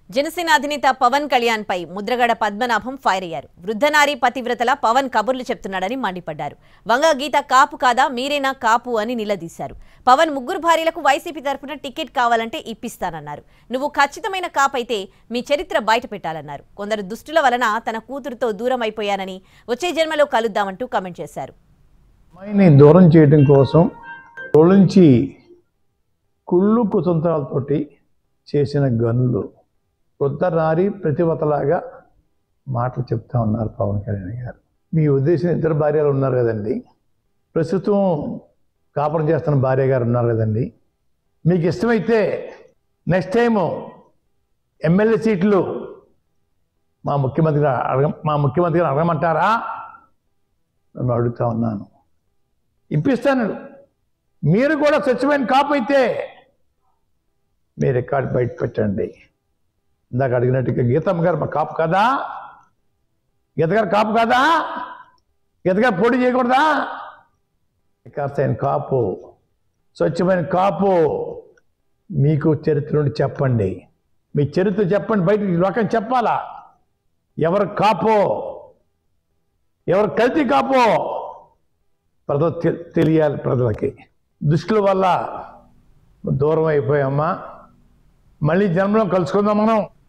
జనసేన అధినేత పవన్ కళ్యాణ్ పై ముద్రగడ పద్మనాభం ఫైర్ అయ్యారు వృద్ధనారి పతివ్రతల పవన్ కబుర్లు చెప్తున్నాడని మండిపడ్డారు వంగ గీత కాపు కాదా మీరేనా కాపు అని నిలదీశారు పవన్ ముగ్గురు భార్యలకు వైసీపీ తరఫున టికెట్ కావాలంటే ఇప్పిస్తానన్నారు నువ్వు ఖచ్చితమైన కాపైతే మీ చరిత్ర బయట పెట్టాలన్నారు కొందరు దుష్టుల వలన తన కూతురుతో దూరం అయిపోయానని వచ్చే జన్మలో కలుద్దామంటూ కామెంట్ చేశారు అమ్మాయిని దూరం చేయడం కోసం నుంచి కుళ్ళు కుతంత్రాలతోటి చేసిన గనులు వృద్ధనారి ప్రతివతలాగా మాటలు చెప్తా ఉన్నారు పవన్ కళ్యాణ్ గారు మీ ఉద్దేశం ఇద్దరు భార్యలు ఉన్నారు కదండి ప్రస్తుతం కాపురం చేస్తున్న భార్య గారు ఉన్నారు కదండి మీకు ఇష్టమైతే నెక్స్ట్ టైము ఎమ్మెల్యే సీట్లు మా ముఖ్యమంత్రి గారు అడగ మా ముఖ్యమంత్రి గారు అడగమంటారా నేను అడుగుతా ఉన్నాను ఇప్పిస్తాను మీరు కూడా స్వచ్ఛమైన కాపు అయితే మీ రికార్డు బయట పెట్టండి ఇందాక అడిగినట్టుగా గీతమ్మ గారు మా కాపు కదా గీత గారు కాపు కదా గీత గారు పోటీ చేయకూడదా రికార్డ్స్ కాపు స్వచ్ఛమైన కాపు మీకు చరిత్ర నుండి చెప్పండి మీ చరిత్ర చెప్పండి బయట ఈ లోకం చెప్పాలా ఎవరు కాపో ఎవరు కల్తీ కాపో ప్రజలు తె- తెలియాలి ప్రజలకి దుష్టుల వల్ల దూరం అయిపోయామ్మా మళ్ళీ జన్మలో కలుసుకుందాం మనం